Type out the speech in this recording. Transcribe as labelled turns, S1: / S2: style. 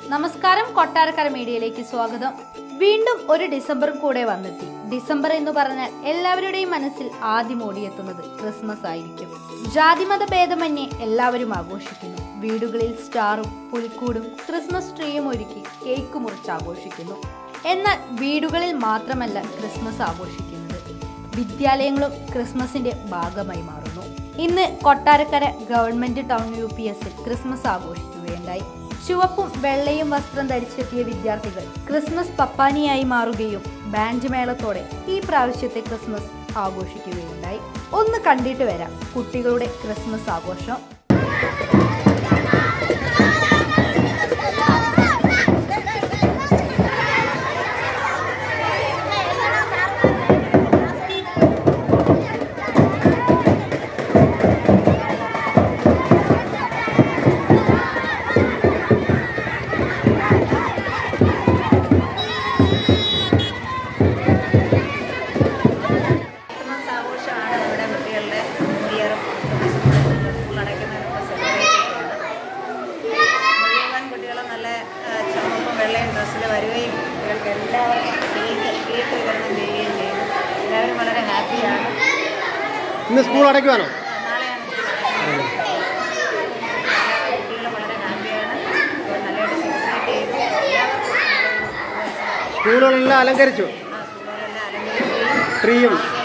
S1: നമസ്കാരം കൊട്ടാരക്കര മീഡിയയിലേക്ക് സ്വാഗതം വീണ്ടും ഒരു ഡിസംബർ കൂടെ വന്നെത്തി ഡിസംബർ എന്ന് പറഞ്ഞാൽ എല്ലാവരുടെയും മനസ്സിൽ ആദ്യം ഓടിയെത്തുന്നത് ക്രിസ്മസ് ആയിരിക്കും ജാതിമത ഭേദമന്യേ എല്ലാവരും ആഘോഷിക്കുന്നു വീടുകളിൽ സ്റ്റാറും പുൽക്കൂടും ക്രിസ്മസ് ട്രീയും ഒരുക്കി കേക്ക് മുറിച്ച് ആഘോഷിക്കുന്നു എന്നാൽ വീടുകളിൽ മാത്രമല്ല ക്രിസ്മസ് ആഘോഷിക്കുന്നത് വിദ്യാലയങ്ങളും ക്രിസ്മസിന്റെ ഭാഗമായി മാറുന്നു ഇന്ന് Kottarakkara government town U P എസിൽ ക്രിസ്മസ് ആഘോഷിക്കുകയുണ്ടായി ചുവപ്പും വെള്ളയും വസ്ത്രം ധരിച്ചെത്തിയ വിദ്യാർത്ഥികൾ ക്രിസ്മസ് പപ്പാനിയായി മാറുകയും ബാൻഡ് മേളത്തോടെ ഈ പ്രാവശ്യത്തെ ക്രിസ്മസ് ആഘോഷിക്കുകയുണ്ടായി ഒന്ന് കണ്ടിട്ട് വരാം കുട്ടികളുടെ ക്രിസ്മസ് ആഘോഷം
S2: ക്രിസ്മസ് ആഘോഷമാണ് ഇവിടെ കുട്ടികളുടെ ന്യൂ ഇയറും ക്രിസ്മസും സ്കൂൾ അടയ്ക്കുന്നതിന് മുമ്പ് സെലിബ്രേറ്റ് ചെയ്യുന്നത് മുഴുവൻ കുട്ടികളും നല്ല ആ, ചുവപ്പും വെള്ളയും ഡ്രസ്സിൽ വരികയും കുട്ടികൾക്ക് എല്ലാവർക്കും കേക്ക് കേക്ക് വിതരണം ചെയ്യുകയും ചെയ്യുന്നു എല്ലാവരും വളരെ ഹാപ്പിയാണ്
S3: ഇന്ന് സ്കൂൾ അടയ്ക്കുവാണോ
S2: നാളെയാണ് കുട്ടികൾ വളരെ ഹാപ്പിയാണ് അപ്പോൾ നല്ലതായിട്ട് സെലിബ്രേറ്റ് ചെയ്തു എല്ലാവർക്കും നല്ലൊരു
S3: സ്കൂളുകളെല്ലാം അലങ്കരിച്ചു
S2: ആ സ്കൂളുകളെല്ലാം അലങ്കരിക്കുകയും
S3: ട്രീയും
S2: ആ